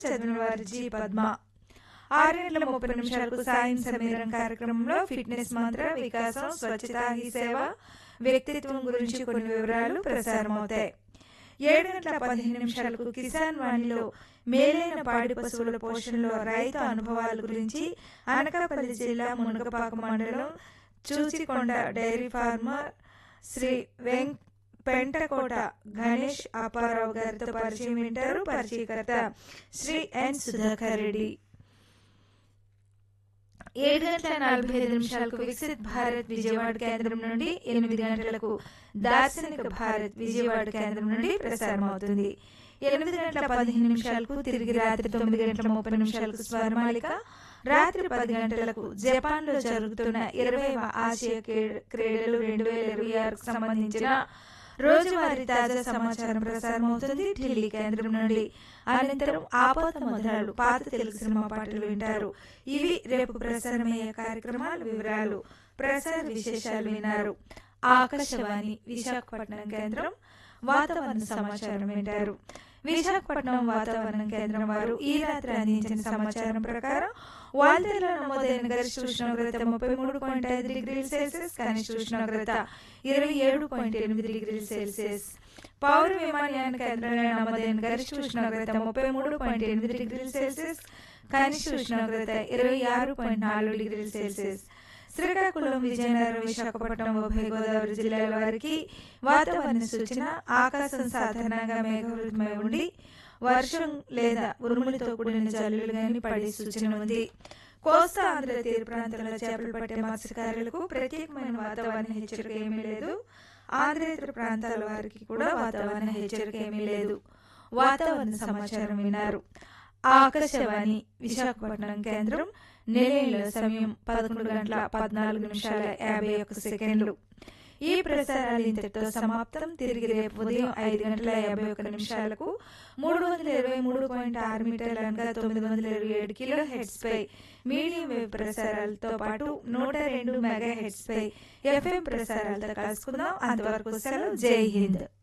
చదివిన వారి జీ పద్మ ఆరు గంటల ముప్పై నిమిషాలకు సాయం సమీరం కార్యక్రమంలో ఫిట్నెస్ మంత్ర వికాసం స్వచ్ఛత హీ సేవ వ్యక్తిత్వం గురించి కొన్ని వివరాలు ప్రసారమవుతాయి ఏడు గంటల పదిహేను నిమిషాలకు కిసాన్ వాణిలో మేలైన పాడి పశువుల పోషణలో రైతు అనుభవాల గురించి అనకాపల్లి జిల్లా మునగపాక మండలం చూచికొండ డైరీ ఫార్మర్ శ్రీ వెంక్ పెంటకోట గణేష్ అప్పారావు గారితో పరిచయం వింటారు పరిచయకర్త శ్రీ ఎన్ సుధాకర్ రెడ్డి ఏడు గంటల నలభై ఐదు నిమిషాలకు వికసిత్ భారత్ విజయవాడ కేంద్రం నుండి ఎనిమిది గంటలకు దార్శనిక భారత్ విజయవాడ కేంద్రం నుండి ప్రసారం అవుతుంది ఎనిమిది గంటల పదిహేను నిమిషాలకు తిరిగి రాత్రి తొమ్మిది గంటల ముప్పై నిమిషాలకు స్వరమాలిక రాత్రి పది గంటలకు జపాన్ లో జరుగుతున్న ఇరవై ఆసియా క్రీడలు రెండు వేల ఇరవై ఆరుకు సంబంధించిన రోజువారీ తాజా సమాచారం ప్రసారం అవుతుంది ఢిల్లీ కేంద్రం నుండి అనంతరం ఆపాత మధురాలు పాత తెలుగు సినిమా పాటలు వింటారు ఇవి రేపు ప్రసారమయ్యే కార్యక్రమాల వివరాలు ప్రసార విశేషాలు విన్నారు ఆకాశవాణి విశాఖపట్నం కేంద్రం వాతావరణ సమాచారం వింటారు విశాఖపట్నం వాతావరణ కేంద్రం వారు ఈ రాత్రి అందించిన సమాచారం ప్రకారం వాల్తేలో నమోదైన గరిష్ట ఉష్ణోగ్రత ముప్పై మూడు పాయింట్ ఐదు డిగ్రీల సెల్సియస్ కనిష్ట ఉష్ణోగ్రత ఇరవై ఏడు పాయింట్ ఎనిమిది డిగ్రీల సెల్సియస్ పౌర విమానయాన కేంద్రంలో నమోదైన గరిష్ట ఉష్ణోగ్రత ముప్పై మూడు పాయింట్ ఎనిమిది డిగ్రీల సెల్సియస్ కనిష్ట ఉష్ణోగ్రత ఇరవై ఆరు పాయింట్ నాలుగు డిగ్రీల సెల్సియస్ శ్రీకాకుళం విజయనగరం విశాఖపట్నం ఉభయ గోదావరి జిల్లాల వారికి వాతావరణ సూచన ఆకాశం సాధారణంగా మేఘవృతమై ఉండి వర్షం లేదా ఉరుములతో కూడిన జల్లులు గాని పడే సూచన ఉంది కోస్తా ఆంధ్ర తీర ప్రాంతంలో చేపలు పట్టే మత్స్యకారులకు ప్రత్యేకమైన వాతావరణ హెచ్చరిక ఏమీ లేదు ఆంధ్రేతర ప్రాంతాల వారికి కూడా వాతావరణ హెచ్చరిక ఏమీ లేదు వాతావరణ సమాచారం విన్నారు ఆకాశవాణి విశాఖపట్నం కేంద్రం నిలయంలో సమయం పదకొండు గంటల పద్నాలుగు నిమిషాల యాభై ఒక్క సెకండ్లు ఈ ప్రసారాలు ఇంతటితో సమాప్తం తిరిగి రేపు ఉదయం ఐదు గంటల యాభై ఒక్క నిమిషాలకు మూడు వందల ఇరవై మూడు పాయింట్ ఆరు మీటర్ల అనగా తొమ్మిది వందల ఇరవై ఏడు కిలో హెడ్స్ పై మీడియం వేవ్ ప్రసారాలతో పాటు నూట రెండు మెగా హెడ్స్ పై ఎఫ్ఎం ప్రసారాలతో కలుసుకుందాం అంతవరకు సెలవు జై హింద్